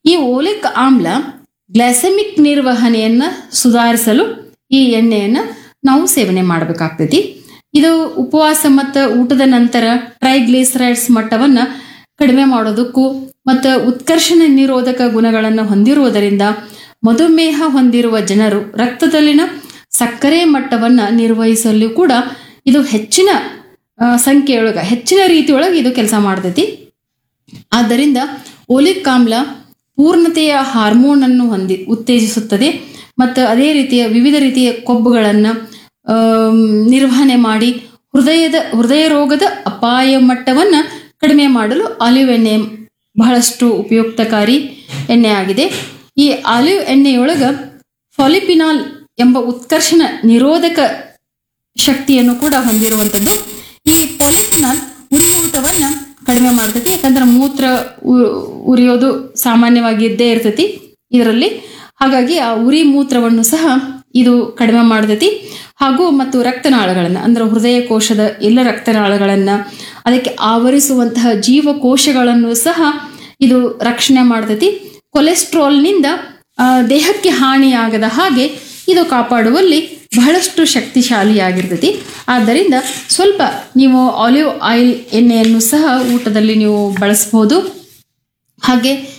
ಈ ಓಲಿಕ್ ಆಮ್ಲ ಗ್ಲೈಸೆಮಿಕ್ ನಿರ್ವಹಣೆಯನ್ನು ಸುಧಾರಿಸಲು ಈ ಎಣ್ಣೆಯನ್ನು ನಾವು ಸೇವನೆ ಮಾಡಬೇಕಾಗ್ತೈತಿ ಇದು ಉಪವಾಸ ಮತ್ತು ಊಟದ ನಂತರ ಟ್ರೈಗ್ಲಿಸರೈಡ್ಸ್ ಮಟ್ಟವನ್ನು ಕಡಿಮೆ ಮಾಡೋದಕ್ಕೂ ಮತ್ತು ಉತ್ಕರ್ಷಣ ನಿರೋಧಕ ಗುಣಗಳನ್ನು ಹೊಂದಿರುವುದರಿಂದ ಮಧುಮೇಹ ಹೊಂದಿರುವ ಜನರು ರಕ್ತದಲ್ಲಿನ ಸಕ್ಕರೆ ಮಟ್ಟವನ್ನು ನಿರ್ವಹಿಸಲು ಕೂಡ ಇದು ಹೆಚ್ಚಿನ ಆ, ಸಂಖ್ಯೆಯೊಳಗೆ ಹೆಚ್ಚಿನ ರೀತಿಯೊಳಗೆ ಇದು ಕೆಲಸ ಮಾಡ್ತೈತಿ ಆದ್ದರಿಂದ ಓಲಿಕ್ ಆಮ್ಲ ಪೂರ್ಣತೆಯ ಹಾರ್ಮೋನ್ ಅನ್ನು ಹೊಂದಿ ಉತ್ತೇಜಿಸುತ್ತದೆ ಮತ್ತು ಅದೇ ರೀತಿಯ ವಿವಿಧ ರೀತಿಯ ಕೊಬ್ಬುಗಳನ್ನು ನಿರ್ವಹಣೆ ಮಾಡಿ ಹೃದಯದ ಹೃದಯ ರೋಗದ ಅಪಾಯ ಮಟ್ಟವನ್ನು ಕಡಿಮೆ ಮಾಡಲು ಆಲಿವ್ ಎಣ್ಣೆ ಬಹಳಷ್ಟು ಉಪಯುಕ್ತಕಾರಿ ಎಣ್ಣೆ ಆಗಿದೆ ಈ ಆಲಿವ್ ಎಣ್ಣೆಯೊಳಗ ಫಾಲಿಪಿನಾಲ್ ಎಂಬ ಉತ್ಕರ್ಷಣ ನಿರೋಧಕ ಶಕ್ತಿಯನ್ನು ಕೂಡ ಹೊಂದಿರುವಂಥದ್ದು ಈ ಪಾಲಿಫಿನಾಲ್ ಉರಿಯೂತವನ್ನ ಕಡಿಮೆ ಮಾಡ್ತೈತಿ ಯಾಕಂದ್ರೆ ಮೂತ್ರ ಉ- ಉರಿಯೋದು ಸಾಮಾನ್ಯವಾಗಿ ಇದ್ದೇ ಇರ್ತೈತಿ ಇದರಲ್ಲಿ ಹಾಗಾಗಿ ಆ ಉರಿ ಮೂತ್ರವನ್ನು ಸಹ ಇದು ಕಡಿಮೆ ಮಾಡ್ತೈತಿ ಹಾಗೂ ಮತ್ತು ರಕ್ತನಾಳಗಳನ್ನು ಅಂದ್ರೆ ಹೃದಯ ಕೋಶದ ಎಲ್ಲ ರಕ್ತನಾಳಗಳನ್ನು ಅದಕ್ಕೆ ಆವರಿಸುವಂತಹ ಜೀವಕೋಶಗಳನ್ನು ಸಹ ಇದು ರಕ್ಷಣೆ ಮಾಡ್ತೈತಿ ಕೊಲೆಸ್ಟ್ರಾಲ್ನಿಂದ ಆ, ದೇಹಕ್ಕೆ ಹಾನಿಯಾಗದ ಹಾಗೆ ಇದು ಕಾಪಾಡುವಲ್ಲಿ ಬಹಳಷ್ಟು ಶಕ್ತಿಶಾಲಿಯಾಗಿರ್ತೈತಿ ಆದ್ದರಿಂದ ಸ್ವಲ್ಪ ನೀವು ಆಲಿವ್ ಆಯಿಲ್ ಎಣ್ಣೆಯನ್ನು ಸಹ ಊಟದಲ್ಲಿ ನೀವು ಬಳಸಬಹುದು ಹಾಗೆ